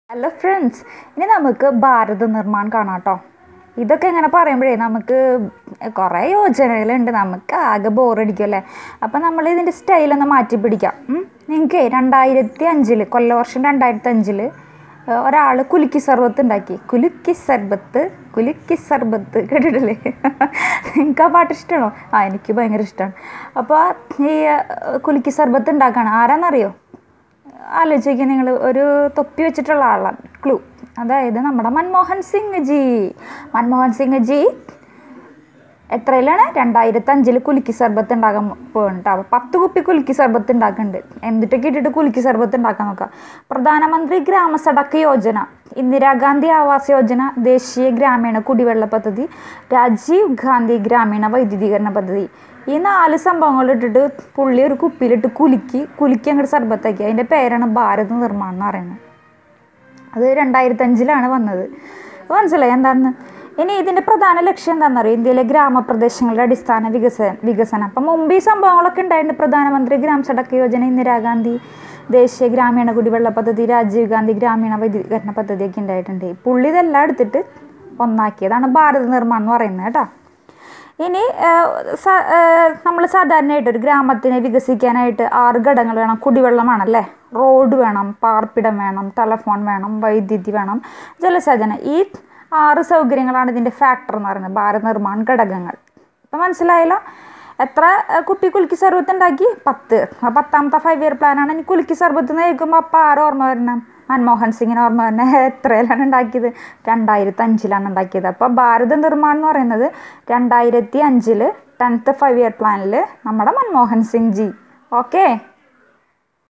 hello friends ഇനി നമുക്ക് ഭാരത നിർമ്മാൺ കാണാം കേട്ടോ ഇതൊക്കെ ഇങ്ങനെ പറയുമ്പോഴേ നമുക്ക് കുറേ യോജനകളുണ്ട് നമുക്ക് ആകെ ബോറടിക്കുമല്ലേ അപ്പം നമ്മൾ ഇതിൻ്റെ സ്റ്റൈലൊന്ന് മാറ്റി പിടിക്കാം നിങ്ങൾക്ക് രണ്ടായിരത്തി അഞ്ചിൽ കൊല്ലവർഷം രണ്ടായിരത്തി അഞ്ചിൽ ഒരാൾ കുലുക്കി സർബത്ത് ഉണ്ടാക്കി കുലുക്കി സർബത്ത് കുലുക്കി സർബത്ത് കേട്ടിട്ടില്ലേ നിങ്ങൾക്ക് ആ പാട്ട് ഇഷ്ടമാണോ ആ എനിക്ക് ഭയങ്കര ഇഷ്ടമാണ് അപ്പോൾ ഈ കുലുക്കി സർബത്ത് ഉണ്ടാക്കുകയാണ് ആരാന്നറിയോ ആലോചിക്കുക നിങ്ങൾ ഒരു തൊപ്പി വെച്ചിട്ടുള്ള ആളാണ് ക്ലൂ അതായത് നമ്മുടെ മൻമോഹൻ സിംഗ് ജി മൻമോഹൻ സിംഗ് ജി എത്രയിലാണ് രണ്ടായിരത്തി അഞ്ചിൽ കുലുക്കി സർബത്ത് ഉണ്ടാക്കാൻ പോകുന്നുണ്ട് അപ്പോൾ പത്ത് കുപ്പി കുലുക്കി സർബത്ത് ഉണ്ടാക്കുന്നുണ്ട് എന്നിട്ടൊക്കെ ഇട്ടിട്ട് കുലുക്കി സർബത്ത് ഉണ്ടാക്കാൻ നോക്കാം പ്രധാനമന്ത്രി ഗ്രാമ സഡക്ക് യോജന ഇന്ദിരാഗാന്ധി ആവാസ് യോജന ദേശീയ ഗ്രാമീണ കുടിവെള്ള പദ്ധതി രാജീവ് ഗാന്ധി ഗ്രാമീണ വൈദ്യുതീകരണ പദ്ധതി ഈ നാല് സംഭവങ്ങൾ ഇട്ടിട്ട് പുള്ളി ഒരു കുപ്പിയിലിട്ട് കുലുക്കി കുലുക്കി അങ്ങോട്ട് സർബത്താക്കി അതിൻ്റെ പേരാണ് ഭാരത് നിർമ്മാണം എന്ന് പറയുന്നത് അത് രണ്ടായിരത്തി അഞ്ചിലാണ് വന്നത് അപ്പോൾ മനസ്സിലായി എന്താണെന്ന് ഇനി ഇതിൻ്റെ പ്രധാന ലക്ഷ്യം എന്താണെന്നറിയോ ഇന്ത്യയിലെ ഗ്രാമപ്രദേശങ്ങളുടെ അടിസ്ഥാന വികസന വികസനം അപ്പം മുമ്പ് ഈ സംഭവങ്ങളൊക്കെ ഉണ്ടായിട്ടുണ്ട് പ്രധാനമന്ത്രി ഗ്രാം സഡക്ക് യോജന ഇന്ദിരാഗാന്ധി ദേശീയ ഗ്രാമീണ കുടിവെള്ള പദ്ധതി രാജീവ് ഗാന്ധി ഗ്രാമീണ വൈദ്യുതീകരണ പദ്ധതിയൊക്കെ ഉണ്ടായിട്ടുണ്ട് പുള്ളി ഇതെല്ലാം എടുത്തിട്ട് ഒന്നാക്കിയതാണ് ഭാരത് നിർമ്മാണം എന്ന് പറയുന്നത് കേട്ടോ ഇനി നമ്മൾ സാധാരണയായിട്ട് ഒരു ഗ്രാമത്തിനെ വികസിക്കാനായിട്ട് ആറ് ഘടകങ്ങൾ വേണം കുടിവെള്ളമാണല്ലേ റോഡ് വേണം പാർപ്പിടം വേണം ടെലഫോൺ വേണം വൈദ്യുതി വേണം ജലസേചനം ഈ ആറ് സൗകര്യങ്ങളാണ് ഇതിൻ്റെ ഫാക്ടർ എന്ന് പറയുന്നത് ഭാരത് നിർമ്മാൺ ഘടകങ്ങൾ ഇപ്പം മനസ്സിലായല്ലോ എത്ര കുപ്പി കുലുക്കി സർബത്ത് ഉണ്ടാക്കി പത്ത് ആ പത്താമത്തെ ഫൈവ് ഇയർ പ്ലാനാണ് ഇനി കുലുക്കി സർബത്ത് എന്ന് കേൾക്കുമ്പോൾ അപ്പോൾ ആരും ഓർമ്മ വരണം മൻമോഹൻ സിംഗിന് ഓർമ്മ വരണ എത്രയിലാണ് ഉണ്ടാക്കിയത് രണ്ടായിരത്തി അഞ്ചിലാണ് ഉണ്ടാക്കിയത് അപ്പോൾ ഭാരത നിർമ്മാൺ എന്ന് പറയുന്നത് രണ്ടായിരത്തി അഞ്ചിൽ ടെൻത്ത് ഫൈവ് ഇയർ പ്ലാനിൽ നമ്മുടെ മൻമോഹൻ സിംഗ് ജി ഓക്കെ